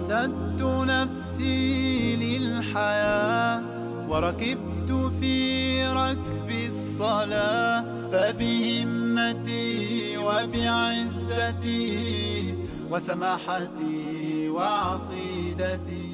أعددت نفسي للحياة وركبت في ركب الصلاة فبهمتي وبعزتي وسماحتي وعقيدتي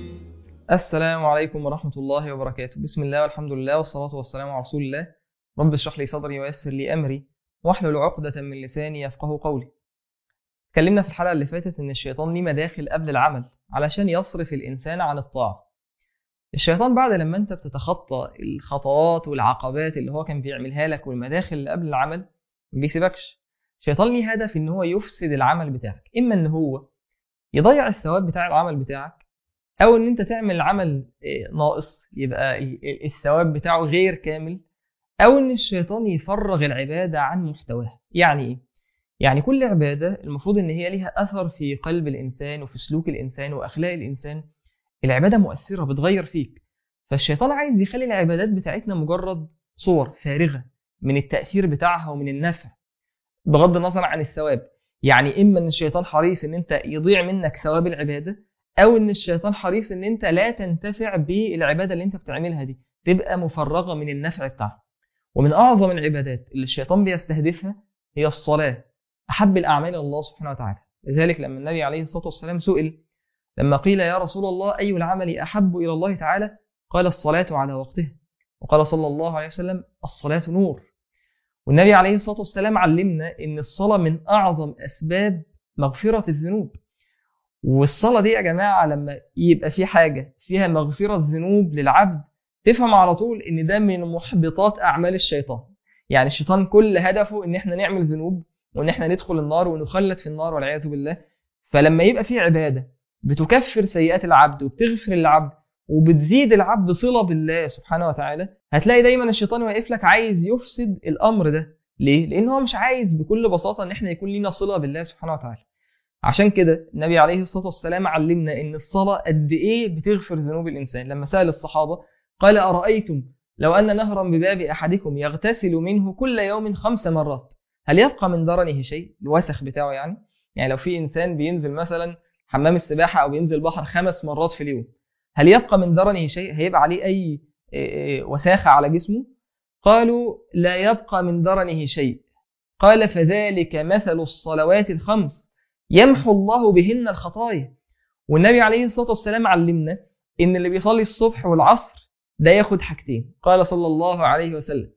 السلام عليكم ورحمة الله وبركاته بسم الله والحمد لله والصلاة والسلام على رسول الله رب اشرح لي صدري ويسر لي أمري واحلل عقدة من لساني يفقه قولي اتكلمنا في الحلقة اللي فاتت إن الشيطان ليه مداخل قبل العمل علشان يصرف الإنسان عن الطاعة الشيطان بعد لما أنت بتتخطى الخطوات والعقبات اللي هو كان بيعملها لك والمداخل اللي قبل العمل ما بيسيبكش الشيطان ليه هدف إن هو يفسد العمل بتاعك إما إن هو يضيع الثواب بتاع العمل بتاعك او ان انت تعمل عمل ناقص يبقى الثواب بتاعه غير كامل او ان الشيطان يفرغ العباده عن محتواها يعني ايه يعني كل عباده المفروض ان هي ليها اثر في قلب الانسان وفي سلوك الانسان واخلاق الانسان العباده مؤثره بتغير فيك فالشيطان عايز يخلي العبادات بتاعتنا مجرد صور فارغه من التاثير بتاعها ومن النفع بغض النظر عن الثواب يعني اما ان الشيطان حريص ان انت يضيع منك ثواب العباده او ان الشيطان حريص ان انت لا تنتفع بالعباده اللي انت بتعملها دي تبقى مفرغه من النفع بتاعها ومن اعظم العبادات اللي الشيطان بيستهدفها هي الصلاه احب الاعمال الى الله سبحانه وتعالى لذلك لما النبي عليه الصلاه والسلام سئل لما قيل يا رسول الله اي العمل احب الى الله تعالى قال الصلاه على وقتها وقال صلى الله عليه وسلم الصلاه نور والنبي عليه الصلاه والسلام علمنا ان الصلاه من اعظم اسباب مغفره الذنوب والصلاة دي يا جماعة لما يبقى في حاجة فيها مغفرة ذنوب للعبد تفهم على طول إن ده من محبطات أعمال الشيطان يعني الشيطان كل هدفه إن إحنا نعمل ذنوب وإن إحنا ندخل النار ونخلد في النار والعياذ بالله فلما يبقى في عبادة بتكفر سيئات العبد وبتغفر للعبد وبتزيد العبد صلة بالله سبحانه وتعالى هتلاقي دايما الشيطان واقف لك عايز يفسد الأمر ده ليه؟ لأن هو مش عايز بكل بساطة إن إحنا يكون لينا صلة بالله سبحانه وتعالى عشان كده النبي عليه الصلاه والسلام علمنا ان الصلاه قد ايه بتغفر ذنوب الانسان لما سال الصحابه قال ارايتم لو ان نهرا بباب احدكم يغتسل منه كل يوم خمس مرات هل يبقى من درنه شيء الوسخ بتاعه يعني يعني لو في انسان بينزل مثلا حمام السباحه او بينزل بحر خمس مرات في اليوم هل يبقى من درنه شيء هيبقى عليه اي وساخه على جسمه قالوا لا يبقى من درنه شيء قال فذلك مثل الصلوات الخمس يمحو الله بهن الخطايا والنبي عليه الصلاه والسلام علمنا ان اللي بيصلي الصبح والعصر ده ياخد حاجتين قال صلى الله عليه وسلم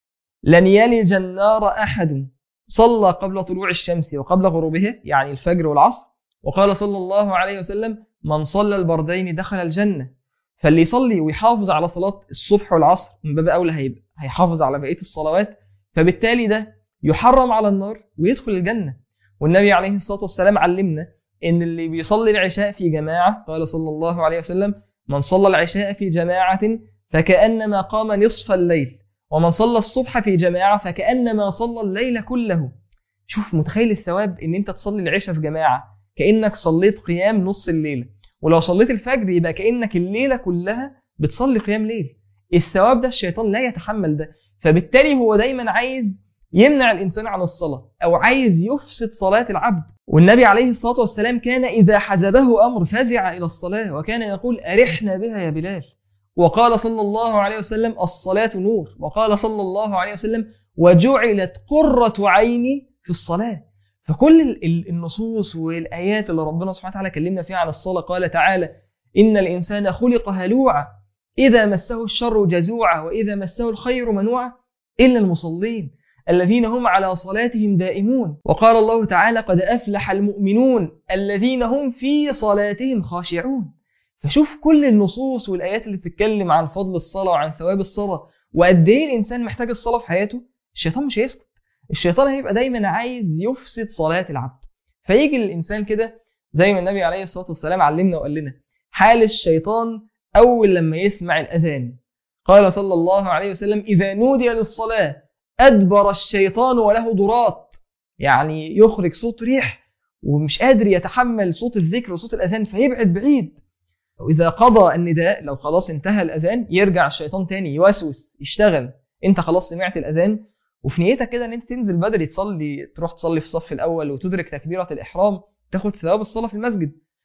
لن يلج النار احد صلى قبل طلوع الشمس وقبل غروبها يعني الفجر والعصر وقال صلى الله عليه وسلم من صلى البردين دخل الجنه فاللي يصلي ويحافظ على صلاه الصبح والعصر من باب اولى هيبقى هيحافظ على بقيه الصلوات فبالتالي ده يحرم على النار ويدخل الجنه والنبي عليه الصلاة والسلام علمنا إن اللي بيصلي العشاء في جماعة قال صلى الله عليه وسلم من صلى العشاء في جماعة فكأنما قام نصف الليل ومن صلى الصبح في جماعة فكأنما صلى الليل كله شوف متخيل الثواب إن أنت تصلي العشاء في جماعة كأنك صليت قيام نص الليل ولو صليت الفجر يبقى كأنك الليلة كلها بتصلي قيام ليل الثواب ده الشيطان لا يتحمل ده فبالتالي هو دايما عايز يمنع الانسان عن الصلاه او عايز يفسد صلاه العبد والنبي عليه الصلاه والسلام كان اذا حزبه امر فزع الى الصلاه وكان يقول ارحنا بها يا بلال وقال صلى الله عليه وسلم الصلاه نور وقال صلى الله عليه وسلم وجعلت قره عيني في الصلاه فكل النصوص والايات اللي ربنا سبحانه وتعالى كلمنا فيها عن الصلاه قال تعالى ان الانسان خلق هلوعا اذا مسه الشر جزوعا واذا مسه الخير منوعا الا المصلين الذين هم على صلاتهم دائمون وقال الله تعالى قد أفلح المؤمنون الذين هم في صلاتهم خاشعون فشوف كل النصوص والآيات اللي بتتكلم عن فضل الصلاة وعن ثواب الصلاة وقد إيه الإنسان محتاج الصلاة في حياته الشيطان مش هيسكت الشيطان هيبقى دايما عايز يفسد صلاة العبد فيجي الإنسان كده زي ما النبي عليه الصلاة والسلام علمنا وقال لنا حال الشيطان أول لما يسمع الأذان قال صلى الله عليه وسلم إذا نودي للصلاة أدبر الشيطان وله ضرات يعني يخرج صوت ريح ومش قادر يتحمل صوت الذكر وصوت الأذان فيبعد بعيد وإذا قضى النداء لو خلاص انتهى الأذان يرجع الشيطان تاني يوسوس يشتغل أنت خلاص سمعت الأذان وفي نيتك كده ان انت تنزل بدري تصلي تروح تصلي في الصف الاول وتدرك تكبيره الاحرام تاخد ثواب الصلاه في المسجد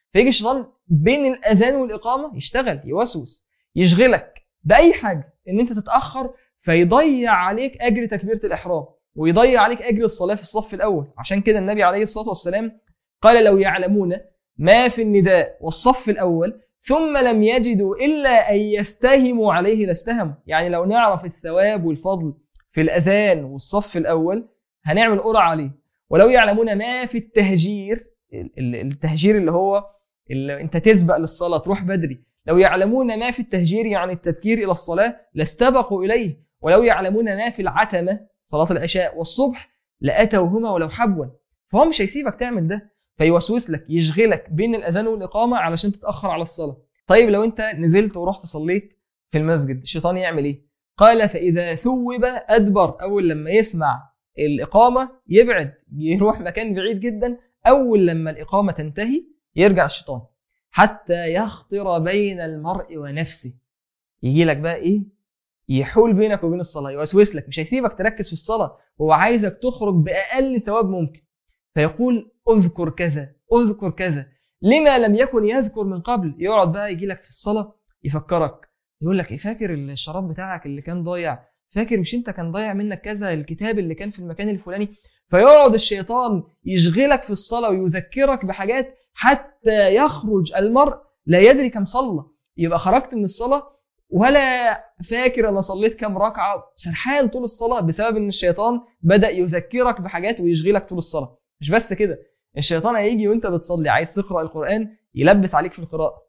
فيجي الشيطان بين الاذان والاقامه يشتغل يوسوس يشغلك باي حاجه ان انت تتاخر فيضيع عليك اجر تكبيره الاحرام ويضيع عليك اجر الصلاه في الصف الاول عشان كده النبي عليه الصلاه والسلام قال لو يعلمون ما في النداء والصف الاول ثم لم يجدوا الا ان يستهموا عليه لاستهموا يعني لو نعرف الثواب والفضل في الاذان والصف الاول هنعمل قرعه عليه ولو يعلمون ما في التهجير التهجير اللي هو اللي انت تسبق للصلاه تروح بدري لو يعلمون ما في التهجير يعني التذكير الى الصلاه لاستبقوا اليه ولو يعلمون ما في العتمه صلاه العشاء والصبح لاتوهما ولو حبوا فهو مش هيسيبك تعمل ده فيوسوس لك يشغلك بين الاذان والاقامه علشان تتاخر على الصلاه طيب لو انت نزلت ورحت صليت في المسجد الشيطان يعمل ايه قال فاذا ثوب ادبر اول لما يسمع الاقامه يبعد يروح مكان بعيد جدا اول لما الاقامه تنتهي يرجع الشيطان حتى يخطر بين المرء ونفسه يجي لك بقى ايه يحول بينك وبين الصلاه يوسوس لك مش هيسيبك تركز في الصلاه هو عايزك تخرج باقل ثواب ممكن فيقول اذكر كذا اذكر كذا لما لم يكن يذكر من قبل يقعد بقى يجي لك في الصلاه يفكرك يقول لك ايه فاكر الشراب بتاعك اللي كان ضايع فاكر مش انت كان ضايع منك كذا الكتاب اللي كان في المكان الفلاني فيقعد الشيطان يشغلك في الصلاه ويذكرك بحاجات حتى يخرج المرء لا يدري كم صلى يبقى خرجت من الصلاه ولا فاكر انا صليت كام ركعه سرحان طول الصلاه بسبب ان الشيطان بدا يذكرك بحاجات ويشغلك طول الصلاه مش بس كده الشيطان هيجي وانت بتصلي عايز تقرا القران يلبس عليك في القراءه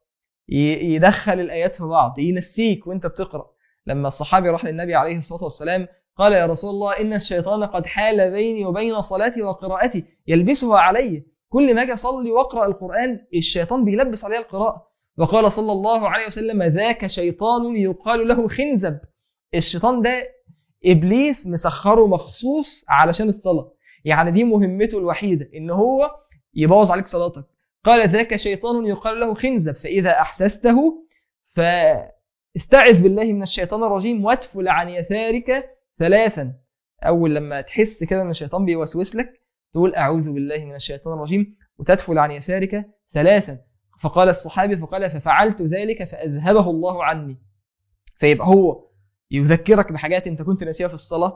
يدخل الايات في بعض ينسيك وانت بتقرا لما الصحابي راح للنبي عليه الصلاه والسلام قال يا رسول الله ان الشيطان قد حال بيني وبين صلاتي وقراءتي يلبسها علي كل ما اجي اصلي واقرا القران الشيطان بيلبس علي القراءه وقال صلى الله عليه وسلم ذاك شيطان يقال له خنزب الشيطان ده ابليس مسخره مخصوص علشان الصلاه يعني دي مهمته الوحيده ان هو يبوظ عليك صلاتك قال ذاك شيطان يقال له خنزب فاذا احسسته فاستعذ بالله من الشيطان الرجيم وادفل عن يسارك ثلاثا اول لما تحس كده ان الشيطان بيوسوس لك تقول اعوذ بالله من الشيطان الرجيم وتدفل عن يسارك ثلاثا فقال الصحابي فقال ففعلت ذلك فاذهبه الله عني فيبقى هو يذكرك بحاجات انت كنت ناسيها في الصلاه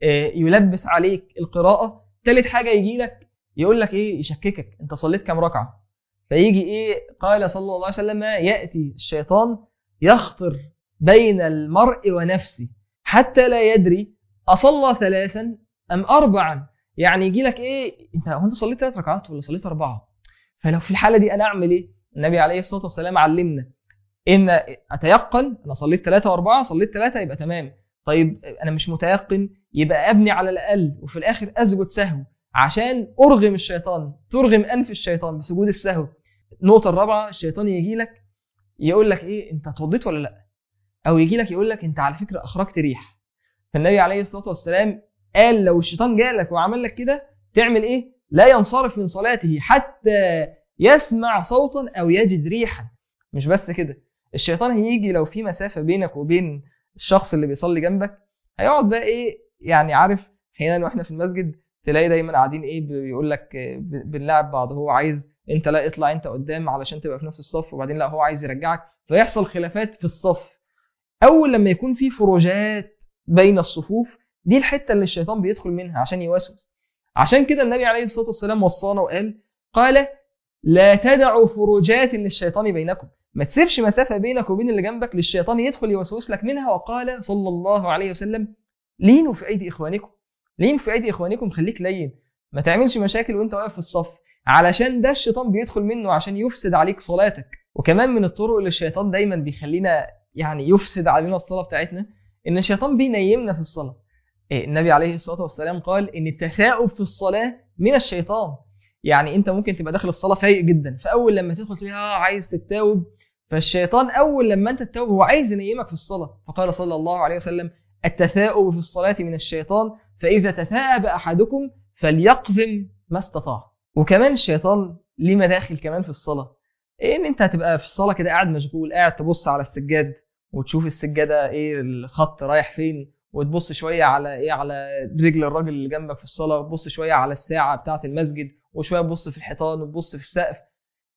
يلبس عليك القراءه ثالث حاجه يجي لك يقول لك ايه يشككك انت صليت كام ركعه فيجي ايه قال صلى الله عليه وسلم ياتي الشيطان يخطر بين المرء ونفسه حتى لا يدري اصلى ثلاثا ام اربعا يعني يجي لك ايه انت هو انت صليت ثلاث ركعات ولا صليت اربعه فلو في الحاله دي انا اعمل ايه النبي عليه الصلاه والسلام علمنا ان اتيقن انا صليت ثلاثه واربعه صليت ثلاثه يبقى تمام طيب انا مش متيقن يبقى ابني على الاقل وفي الاخر اسجد سهو عشان ارغم الشيطان ترغم انف الشيطان بسجود السهو النقطه الرابعه الشيطان يجي لك يقول لك ايه انت اتوضيت ولا لا او يجي لك يقول لك انت على فكره اخرجت ريح فالنبي عليه الصلاه والسلام قال لو الشيطان جالك وعمل لك كده تعمل ايه لا ينصرف من صلاته حتى يسمع صوتا او يجد ريحا مش بس كده الشيطان هيجي لو في مسافه بينك وبين الشخص اللي بيصلي جنبك هيقعد بقى ايه يعني عارف احيانا واحنا في المسجد تلاقي دايما قاعدين ايه بيقول لك بنلعب بعض هو عايز انت لا اطلع انت قدام علشان تبقى في نفس الصف وبعدين لا هو عايز يرجعك فيحصل خلافات في الصف اول لما يكون في فروجات بين الصفوف دي الحته اللي الشيطان بيدخل منها عشان يوسوس عشان كده النبي عليه الصلاه والسلام وصانا وقال قال لا تدعوا فروجات للشيطان بينكم ما تسيبش مسافه بينك وبين اللي جنبك للشيطان يدخل يوسوس لك منها وقال صلى الله عليه وسلم لينوا في ايدي اخوانكم لين في ايدي اخوانكم خليك لين ما تعملش مشاكل وانت واقف في الصف علشان ده الشيطان بيدخل منه عشان يفسد عليك صلاتك وكمان من الطرق اللي الشيطان دايما بيخلينا يعني يفسد علينا الصلاه بتاعتنا ان الشيطان بينيمنا في الصلاه النبي عليه الصلاه والسلام قال ان التثاؤب في الصلاه من الشيطان يعني انت ممكن تبقى داخل الصلاه فايق جدا فاول لما تدخل تقول اه عايز تتاوب فالشيطان اول لما انت تتاوب هو عايز ينيمك في الصلاه فقال صلى الله عليه وسلم التثاؤب في الصلاه من الشيطان فاذا تثاءب احدكم فليقذم ما استطاع وكمان الشيطان ليه مداخل كمان في الصلاه ايه ان انت هتبقى في الصلاه كده قاعد مشغول قاعد تبص على السجاد وتشوف السجاده ايه الخط رايح فين وتبص شويه على ايه على رجل الراجل اللي جنبك في الصلاه وتبص شويه على الساعه بتاعه المسجد وشويه تبص في الحيطان وتبص في السقف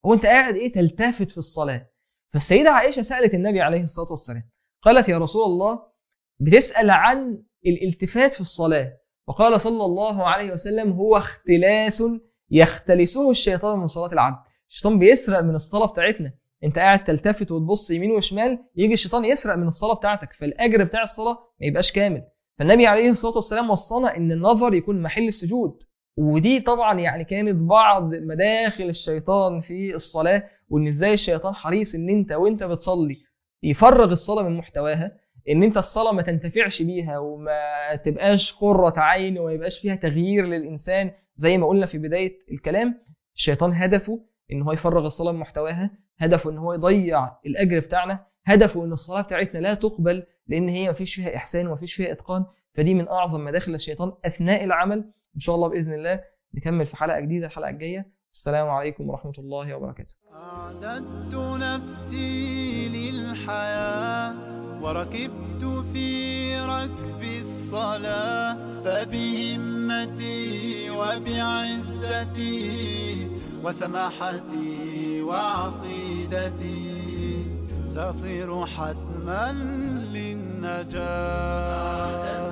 هو انت قاعد ايه تلتفت في الصلاه فالسيده عائشه سالت النبي عليه الصلاه والسلام قالت يا رسول الله بتسال عن الالتفات في الصلاه وقال صلى الله عليه وسلم هو اختلاس يختلسه الشيطان من صلاه العبد الشيطان بيسرق من الصلاه بتاعتنا انت قاعد تلتفت وتبص يمين وشمال يجي الشيطان يسرق من الصلاه بتاعتك فالاجر بتاع الصلاه ما يبقاش كامل فالنبي عليه الصلاه والسلام وصانا ان النظر يكون محل السجود ودي طبعا يعني كانت بعض مداخل الشيطان في الصلاه وان ازاي الشيطان حريص ان انت وانت بتصلي يفرغ الصلاه من محتواها ان انت الصلاه ما تنتفعش بيها وما تبقاش قره عين وما يبقاش فيها تغيير للانسان زي ما قلنا في بدايه الكلام الشيطان هدفه ان هو يفرغ الصلاه من محتواها هدفه ان هو يضيع الاجر بتاعنا هدفه ان الصلاه بتاعتنا لا تقبل لان هي ما فيش فيها احسان وما فيش فيها اتقان فدي من اعظم مداخل الشيطان اثناء العمل ان شاء الله باذن الله نكمل في حلقه جديده الحلقه الجايه السلام عليكم ورحمه الله وبركاته أعددت نفسي للحياة وركبت في ركب الصلاة فبهمتي وبعزتي وسماحتي وعقيدتي سأصير حتما للنجاة